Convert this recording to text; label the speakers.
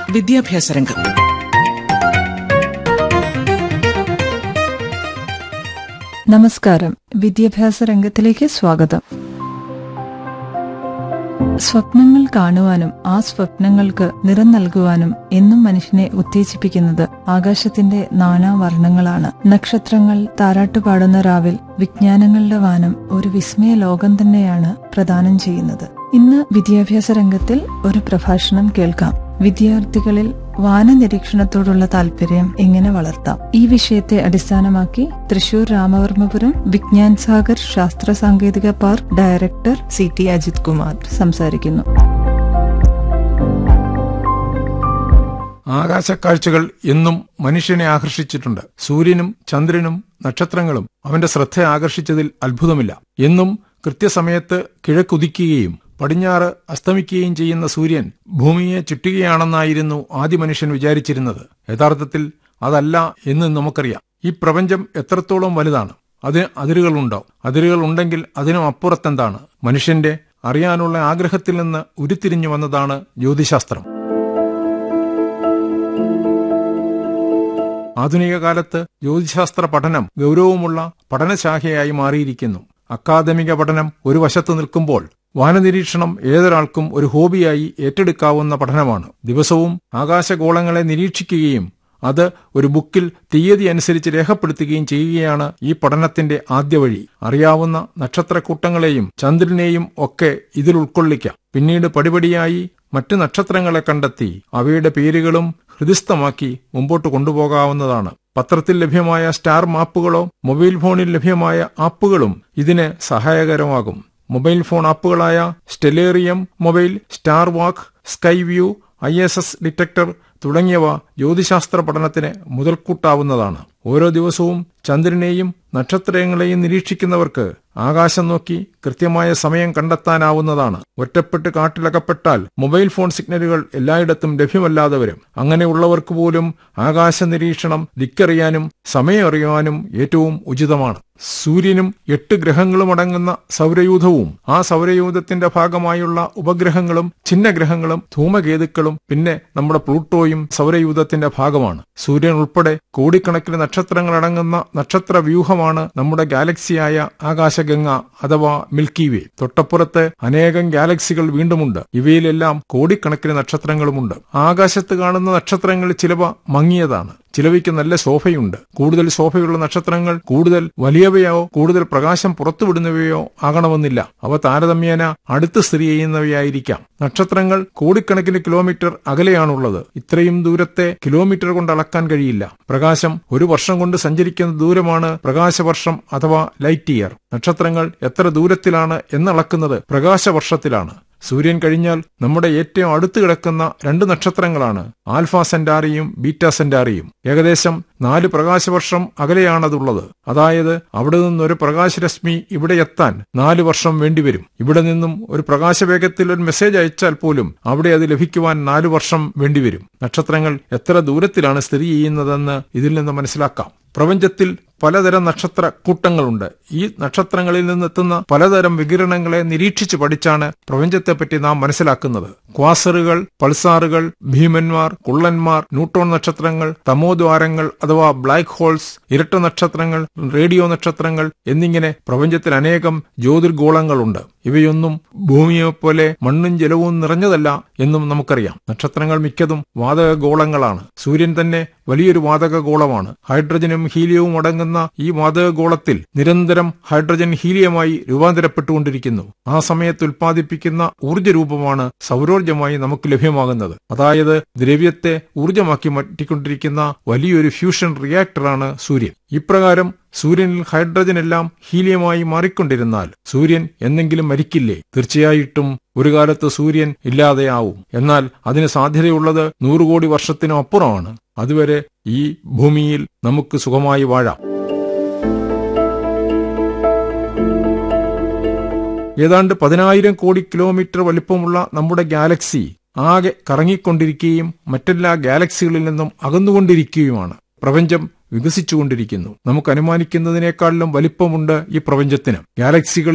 Speaker 1: വിദ്യാഭ്യാസ രംഗം
Speaker 2: നമസ്കാരം വിദ്യാഭ്യാസ രംഗത്തിലേക്ക് സ്വാഗതം സ്വപ്നങ്ങൾ കാണുവാനും ആ സ്വപ്നങ്ങൾക്ക് നിറം നൽകുവാനും എന്നും മനുഷ്യനെ ഉത്തേജിപ്പിക്കുന്നത് ആകാശത്തിന്റെ നാനാവർണ്ണങ്ങളാണ് നക്ഷത്രങ്ങൾ താരാട്ടുപാടുന്ന രാവിൽ വിജ്ഞാനങ്ങളുടെ വാനം ഒരു വിസ്മയ ലോകം തന്നെയാണ് പ്രദാനം ചെയ്യുന്നത് ഇന്ന് വിദ്യാഭ്യാസ രംഗത്തിൽ ഒരു പ്രഭാഷണം കേൾക്കാം വിദ്യാർത്ഥികളിൽ വാനനിരീക്ഷണത്തോടുള്ള താല്പര്യം എങ്ങനെ വളർത്താം ഈ വിഷയത്തെ അടിസ്ഥാനമാക്കി തൃശൂർ രാമവർമ്മപുരം വിജ്ഞാൻ സാഗർ ശാസ്ത്ര സാങ്കേതിക park director C T Ajith Kumar സംസാരിക്കുന്നു
Speaker 3: ആകാശക്കാഴ്ചകൾ എന്നും മനുഷ്യനെ ആകർഷിച്ചിട്ടുണ്ട് സൂര്യനും ചന്ദ്രനും നക്ഷത്രങ്ങളും അവന്റെ ശ്രദ്ധ ആകർഷിച്ചതിൽ അത്ഭുതമില്ല എന്നും കൃത്യസമയത്ത് കിഴക്കുദിക്കുകയും പടിഞ്ഞാറ് അസ്തമിക്കുകയും ചെയ്യുന്ന സൂര്യൻ ഭൂമിയെ ചുറ്റുകയാണെന്നായിരുന്നു ആദ്യ മനുഷ്യൻ വിചാരിച്ചിരുന്നത് യഥാർത്ഥത്തിൽ അതല്ല എന്ന് നമുക്കറിയാം ഈ പ്രപഞ്ചം എത്രത്തോളം വലുതാണ് അതിന് അതിരുകളുണ്ടോ അതിരുകൾ ഉണ്ടെങ്കിൽ അതിനും അപ്പുറത്തെന്താണ് മനുഷ്യന്റെ അറിയാനുള്ള ആഗ്രഹത്തിൽ നിന്ന് ഉരുത്തിരിഞ്ഞു വന്നതാണ് ജ്യോതിശാസ്ത്രം ആധുനിക കാലത്ത് ജ്യോതിശാസ്ത്ര പഠനം ഗൗരവമുള്ള പഠനശാഖയായി മാറിയിരിക്കുന്നു അക്കാദമിക പഠനം ഒരു വശത്ത് നിൽക്കുമ്പോൾ വാനനിരീക്ഷണം ഏതൊരാൾക്കും ഒരു ഹോബിയായി ഏറ്റെടുക്കാവുന്ന പഠനമാണ് ദിവസവും ആകാശഗോളങ്ങളെ നിരീക്ഷിക്കുകയും അത് ഒരു ബുക്കിൽ തീയതി അനുസരിച്ച് രേഖപ്പെടുത്തുകയും ചെയ്യുകയാണ് ഈ പഠനത്തിന്റെ ആദ്യ വഴി അറിയാവുന്ന നക്ഷത്രക്കൂട്ടങ്ങളെയും ചന്ദ്രനെയും ഒക്കെ ഇതിൽ ഉൾക്കൊള്ളിക്കാം പിന്നീട് പടിപടിയായി മറ്റ് നക്ഷത്രങ്ങളെ കണ്ടെത്തി അവയുടെ പേരുകളും ഹൃദിസ്ഥമാക്കി മുമ്പോട്ട് കൊണ്ടുപോകാവുന്നതാണ് പത്രത്തിൽ ലഭ്യമായ സ്റ്റാർ മാപ്പുകളോ മൊബൈൽ ഫോണിൽ ലഭ്യമായ ആപ്പുകളും ഇതിന് സഹായകരമാകും മൊബൈൽ ഫോൺ ആപ്പുകളായ Stellarium mobile star walk sky view I S S detector തുടങ്ങിയവ ജ്യോതിശാസ്ത്ര പഠനത്തിന് മുതൽക്കൂട്ടാവുന്നതാണ് ഓരോ ദിവസവും ചന്ദ്രനെയും നക്ഷത്രങ്ങളെയും നിരീക്ഷിക്കുന്നവർക്ക് ആകാശം നോക്കി കൃത്യമായ സമയം കണ്ടെത്താനാവുന്നതാണ് ഒറ്റപ്പെട്ട് കാട്ടിലകപ്പെട്ടാൽ മൊബൈൽ ഫോൺ സിഗ്നലുകൾ എല്ലായിടത്തും ലഭ്യമല്ലാതെ വരും അങ്ങനെയുള്ളവർക്ക് പോലും ആകാശ നിരീക്ഷണം ദിക്കറിയാനും സമയം അറിയാനും ഏറ്റവും ഉചിതമാണ് സൂര്യനും എട്ട് ഗ്രഹങ്ങളും അടങ്ങുന്ന സൗരയൂഥവും ആ സൗരയൂഥത്തിന്റെ ഭാഗമായുള്ള ഉപഗ്രഹങ്ങളും ചിഹ്നഗ്രഹങ്ങളും ധൂമകേതുക്കളും പിന്നെ നമ്മുടെ പ്ലൂട്ടോയും സൗരയൂഥത്തിന്റെ ഭാഗമാണ് സൂര്യൻ ഉൾപ്പെടെ കോടിക്കണക്കിന് നക്ഷത്രങ്ങൾ അടങ്ങുന്ന നക്ഷത്ര വ്യൂഹമാണ് നമ്മുടെ ഗാലക്സിയായ ആകാശഗംഗ അഥവാ മിൽക്കി വേ തൊട്ടപ്പുറത്ത് അനേകം ഗാലക്സികൾ വീണ്ടുമുണ്ട് ഇവയിലെല്ലാം കോടിക്കണക്കിന് നക്ഷത്രങ്ങളുമുണ്ട് ആകാശത്ത് കാണുന്ന നക്ഷത്രങ്ങൾ ചിലവ മങ്ങിയതാണ് ചിലവയ്ക്ക് നല്ല ശോഭയുണ്ട് കൂടുതൽ ശോഭയുള്ള നക്ഷത്രങ്ങൾ കൂടുതൽ വലിയവയോ കൂടുതൽ പ്രകാശം പുറത്തുവിടുന്നവയോ ആകണമെന്നില്ല അവ താരതമ്യേന അടുത്ത് സ്ഥിതി ചെയ്യുന്നവയായിരിക്കാം നക്ഷത്രങ്ങൾ കോടിക്കണക്കിന് കിലോമീറ്റർ അകലെയാണുള്ളത് ഇത്രയും ദൂരത്തെ കിലോമീറ്റർ കൊണ്ട് അളക്കാൻ കഴിയില്ല പ്രകാശം ഒരു വർഷം കൊണ്ട് സഞ്ചരിക്കുന്ന ദൂരമാണ് പ്രകാശവർഷം അഥവാ ലൈറ്റ് ഇയർ നക്ഷത്രങ്ങൾ എത്ര ദൂരത്തിലാണ് എന്നളക്കുന്നത് പ്രകാശവർഷത്തിലാണ് സൂര്യൻ കഴിഞ്ഞാൽ നമ്മുടെ ഏറ്റവും അടുത്ത് കിടക്കുന്ന രണ്ട് നക്ഷത്രങ്ങളാണ് ആൽഫ സെന്റാറിയും ബീറ്റ സെന്റാറിയും ഏകദേശം നാല് പ്രകാശവർഷം അകലെയാണതുള്ളത് അതായത് അവിടെ നിന്നൊരു പ്രകാശരശ്മി ഇവിടെ എത്താൻ നാല് വർഷം വേണ്ടിവരും ഇവിടെ നിന്നും ഒരു പ്രകാശവേഗത്തിൽ ഒരു മെസ്സേജ് അയച്ചാൽ പോലും അവിടെ അത് ലഭിക്കുവാൻ നാല് വർഷം വേണ്ടിവരും നക്ഷത്രങ്ങൾ എത്ര ദൂരത്തിലാണ് സ്ഥിതി ചെയ്യുന്നതെന്ന് ഇതിൽ നിന്ന് മനസ്സിലാക്കാം പ്രപഞ്ചത്തിൽ പലതരം നക്ഷത്ര കൂട്ടങ്ങളുണ്ട് ഈ നക്ഷത്രങ്ങളിൽ നിന്നെത്തുന്ന പലതരം വികിരണങ്ങളെ നിരീക്ഷിച്ചു പഠിച്ചാണ് പ്രപഞ്ചത്തെപ്പറ്റി നാം മനസ്സിലാക്കുന്നത് ക്വാസറുകൾ പൾസാറുകൾ ഭീമന്മാർ കുള്ളന്മാർ ന്യൂട്രോൺ നക്ഷത്രങ്ങൾ തമോദ്വാരങ്ങൾ അഥവാ ബ്ലാക്ക് ഹോൾസ് ഇരട്ട നക്ഷത്രങ്ങൾ റേഡിയോ നക്ഷത്രങ്ങൾ എന്നിങ്ങനെ പ്രപഞ്ചത്തിൽ അനേകം ജ്യോതിർഗോളങ്ങളുണ്ട് ഇവയൊന്നും ഭൂമിയെ പോലെ മണ്ണും ജലവും നിറഞ്ഞതല്ല എന്നും നമുക്കറിയാം നക്ഷത്രങ്ങൾ മിക്കതും വാതക ഗോളങ്ങളാണ് സൂര്യൻ തന്നെ വലിയൊരു വാതക ഗോളമാണ് ഹൈഡ്രജനും ഹീലിയവും അടങ്ങുന്ന ഈ വാതക ഗോളത്തിൽ നിരന്തരം ഹൈഡ്രജൻ ഹീലിയമായി രൂപാന്തരപ്പെട്ടുകൊണ്ടിരിക്കുന്നു ആ സമയത്ത് ഉൽപ്പാദിപ്പിക്കുന്ന ഊർജ്ജ രൂപമാണ് സൗരോർജ്ജമായി നമുക്ക് ലഭ്യമാകുന്നത് അതായത് ദ്രവ്യത്തെ ഊർജ്ജമാക്കി മാറ്റിക്കൊണ്ടിരിക്കുന്ന വലിയൊരു ഫ്യൂഷൻ റിയാക്ടറാണ് സൂര്യൻ ഇപ്രകാരം സൂര്യനിൽ ഹൈഡ്രജൻ എല്ലാം ഹീലിയമായി മാറിക്കൊണ്ടിരുന്നാൽ സൂര്യൻ എന്നെങ്കിലും മരിക്കില്ലേ തീർച്ചയായിട്ടും ഒരു കാലത്ത് സൂര്യൻ ഇല്ലാതെയാവും എന്നാൽ അതിന് സാധ്യതയുള്ളത് നൂറുകോടി വർഷത്തിനും അപ്പുറമാണ് അതുവരെ ഈ ഭൂമിയിൽ നമുക്ക് സുഖമായി വാഴാം ഏതാണ്ട് പതിനായിരം കോടി കിലോമീറ്റർ വലിപ്പമുള്ള നമ്മുടെ ഗാലക്സി ആകെ കറങ്ങിക്കൊണ്ടിരിക്കുകയും മറ്റെല്ലാ ഗാലക്സികളിൽ നിന്നും അകന്നുകൊണ്ടിരിക്കുകയുമാണ് പ്രപഞ്ചം വികസിച്ചുകൊണ്ടിരിക്കുന്നു നമുക്ക് അനുമാനിക്കുന്നതിനേക്കാളിലും വലിപ്പമുണ്ട് ഈ പ്രപഞ്ചത്തിന് ഗാലക്സികളിൽ